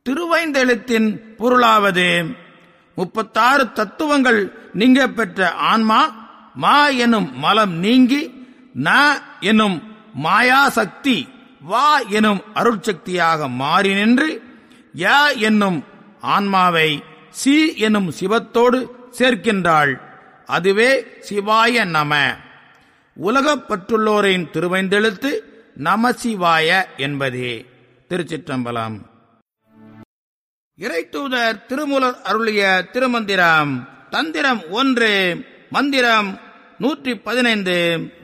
திருவைந்தெழுத்தின் பொருளாவது முப்பத்தாறு தத்துவங்கள் நீங்க பெற்ற ஆன்மா மா எனும் மலம் நீங்கி ந எனும் மாயாசக்தி வா எனும் அருட்சக்தியாக மாறி நின்று ய என்னும் ஆன்மாவை சி எனும் சிவத்தோடு சேர்க்கின்றாள் அதுவே சிவாய நம உலகப் பற்றுள்ளோரின் திருவைந்தெழுத்து நமசிவாய என்பதே திருச்சிற்றம்பலம் இறைத்தூதர் திருமூலர் அருளிய திருமந்திரம் தந்திரம் ஒன்று மந்திரம் நூற்றி பதினைந்து